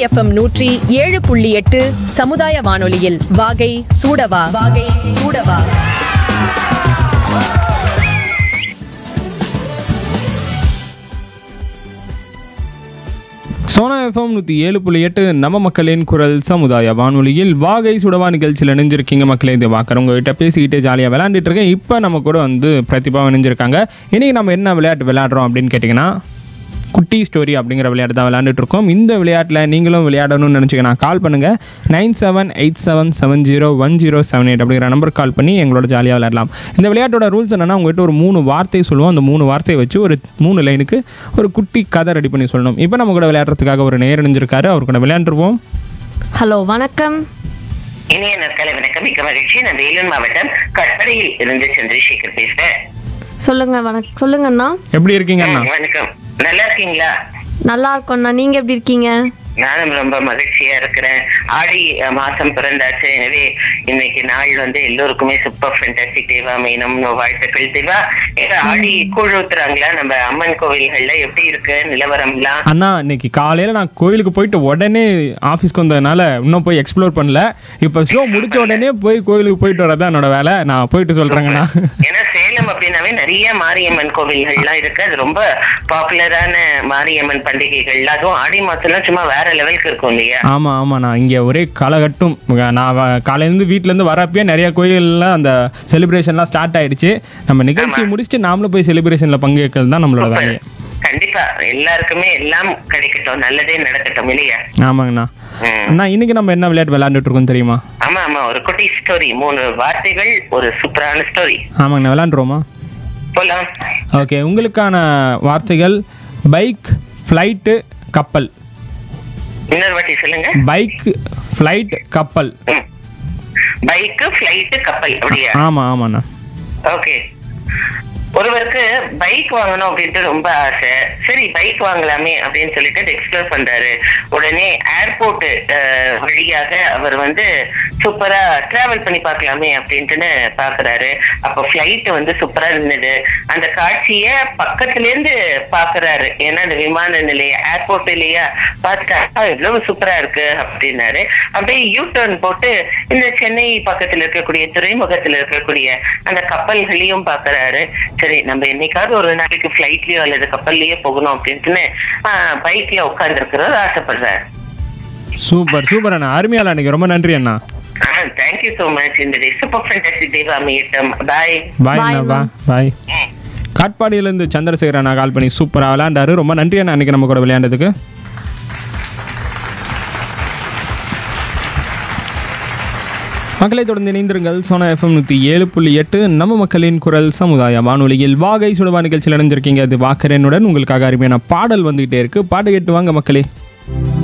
FM நூற்றி ஏழு புள்ளி எட்டு சமுதாய வானொலியில் வாகை சூடவா வாகை சூடவா சோனா எஃப்எம் நூற்றி ஏழு புள்ளி எட்டு நம்ம மக்களின் குரல் சமுதாய வானொலியில் வாகை சுடவா நிகழ்ச்சியில் இணைஞ்சிருக்கீங்க மக்களே இது பார்க்குற உங்ககிட்ட பேசிக்கிட்டு ஜாலியாக விளையாண்டுட்டு இருக்கேன் இப்போ நம்ம கூட வந்து பிரதிபா இணைஞ்சிருக்காங்க இன்றைக்கி நம்ம என்ன விளையாட்டு விளையாடுறோம் அப்படின்னு கேட்டிங்கன்னா குட்டி ஸ்டோரி அப்படிங்கிற விளையாட்டு தான் விளையாண்டுட்டு இருக்கோம் இந்த விளையாட்டில் நீங்களும் விளையாடணும்னு நினச்சிங்கன்னா கால் பண்ணுங்கள் nine seven eight seven seven zero one zero seven eight அப்படிங்கிற நம்பருக்கு கால் பண்ணி எங்களோட ஜாலியாக விளையாடலாம் இந்த விளையாட்டோட ரூல்ஸ் என்னன்னா உங்ககிட்ட ஒரு மூணு வார்த்தை சொல்லுவோம் அந்த மூணு வார்த்தையை வச்சு ஒரு மூணு லைனுக்கு ஒரு குட்டி கதை ரெடி பண்ணி சொல்லணும் இப்போ நம்ம கூட விளையாடுறதுக்காக ஒரு நேர் இணைஞ்சிருக்காரு அவர் கூட விளையாண்டுருவோம் ஹலோ வணக்கம் இனிய நற்கால வணக்கம் மிக்க மகிழ்ச்சி நான் வேலூர் மாவட்டம் கற்படையில் இருந்து சந்திரசேகர் பேசுறேன் சொல்லுங்க வணக்கம் சொல்லுங்கண்ணா எப்படி இருக்கீங்க அண்ணா ம், வணக்கம் நல்லா இருக்கீங்களா நல்லா இருக்கோண்ணா நீங்க எப்படி இருக்கீங்க நானும் ரொம்ப மகிழ்ச்சியா இருக்கிறேன் ஆடி அஹ், மாசம் பிறந்தாச்சு எனவே இன்னைக்கு நாள் வந்து எல்லோருக்குமே சூப்பர் ஃபென்டாஸ்டிக் தேவா மீனம் வாழ்த்துக்கள் தேவா ஏன்னா ஆடி கூழ் ஊத்துறாங்களா நம்ம அம்மன் கோவில்கள்ல எப்படி இருக்கு நிலவரம்லாம் அண்ணா இன்னைக்கு காலையில் நான் கோயிலுக்கு போயிட்டு உடனே ஆஃபீஸ்க்கு வந்ததுனால இன்னும் போய் எக்ஸ்ப்ளோர் பண்ணல இப்போ ஷோ முடிச்ச உடனே போய் கோயிலுக்கு போயிட்டு வரதான் என்னோட வேலை நான் போயிட்டு சொல்கிறேங்கண்ணா ஏன்னா சேலம் அப்படின்னாவே நிறைய மாரியம்மன் கோவில்கள்லாம் இருக்கு அது ரொம்ப பாப்புலரான மாரியம்மன் பண்டிகைகள் அதுவும் ஆடி மாசம்லாம் சும்மா வேற லெவலுக்கு இருக்கும் இல்லையா ஆமாம் ஆமாண்ணா இங்கே ஒரே காலகட்டும் நான் வ- காலையிலேருந்து வீட்டிலேருந்து வரப்பயே நிறைய கோயில்லாம் அந்த செலிப்ரேஷன்லாம் ஸ்டார்ட் ஆயிடுச்சு நம்ம நிகழ்ச்சியை முடிச்சுட்டு நாமளும் போய் செலிப்ரேஷனில் பங்கேற்கிறது தான் நம்மளோட வேலையை கண்டிப்பா எல்லாருக்குமே எல்லாம் கிடைக்கட்டும் நல்லதே நடக்கட்டும் இல்லையா ஆமாங்கண்ணா ம். அண்ணா இன்னைக்கு நம்ம என்ன விளையாட்டு விளையாண்டுட்டு இருக்கோம் தெரியுமா ஆமா ஆமா ஒரு குட்டி ஸ்டோரி மூணு வார்த்தைகள் ஒரு சூப்பரான ஸ்டோரி ஆமாங்கண்ணா விளையாண்டுருவோமா போலாம் ஓகே உங்களுக்கான வார்த்தைகள் பைக் ஃப்ளைட்டு கப்பல் இன்னொரு வாட்டி சொல்லுங்க பைக் ஃப்ளைட் கப்பல் பைக்கு ஃபிளைட்டு கப்பல் அப்படியா ஆமாம் ஆமாண்ணா ஓகே ஒருவருக்கு பைக் வாங்கணும் அப்படின்ட்டு ரொம்ப ஆசை சரி பைக் வாங்கலாமே அப்படின்னு சொல்லிட்டு எக்ஸ்ப்ளோர் பண்றாரு உடனே ஏர்போர்ட் வழியாக அவர் வந்து சூப்பரா டிராவல் பண்ணி பார்க்கலாமே அப்படின்ட்டுன்னு பாக்குறாரு அப்போ ஃபிளைட் வந்து சூப்பரா இருந்தது அந்த காட்சிய பக்கத்துல இருந்து பாக்குறாரு ஏன்னா அந்த விமான நிலையம் ஏர்போர்ட் இல்லையா பார்த்துட்டா "ஆ, எவ்வளவு சூப்பரா இருக்கு அப்படின்னாரு அப்படியே யூ டர்ன் போட்டு இந்த சென்னை பக்கத்துல இருக்கக்கூடிய துறைமுகத்துல இருக்கக்கூடிய அந்த கப்பல்களையும் பாக்குறாரு சரி நம்ம என்னைக்காவது ஒரு நாளைக்கு ஃபிளைட்லயோ அல்லது கப்பல்லயோ போகணும் அப்படின்ட்டுன்னு பைக்ல உட்கார்ந்து இருக்கிறவர் ஆசைப்படுறாரு சூப்பர் சூப்பர் அண்ணா அருமையால அன்னைக்கு ரொம்ப நன்றி அண்ணா தேங்க்யூ சோ மச் இந்த டே சூப்பர் ஃபேண்டாஸ்டிக் தேவா அமையட்டும் பாய் பாய் Bye, அண்ணா பா அண்ணா. பாய் காட்பாடியிலேருந்து சந்திரசேகர் அண்ணா கால் பண்ணி சூப்பராக விளையாண்டாரு ரொம்ப நன்றி அண்ணா அன்னைக்கு நம்ம கூட விளையாண்டதுக்கு மக்களை தொடர்ந்து இணைந்திருங்கள் சோனா எஃப்எம் நூற்றி ஏழு புள்ளி எட்டு நம்ம மக்களின் குரல் சமுதாய வானொலியில் வாகை சுடவா நிகழ்ச்சியில் இணைஞ்சிருக்கீங்க அது வாக்கரனுடன் உங்களுக்காக அருமையான பாடல் வந்துகிட்டே இருக்கு பாட்டு கேட்டு வாங்க மக்களே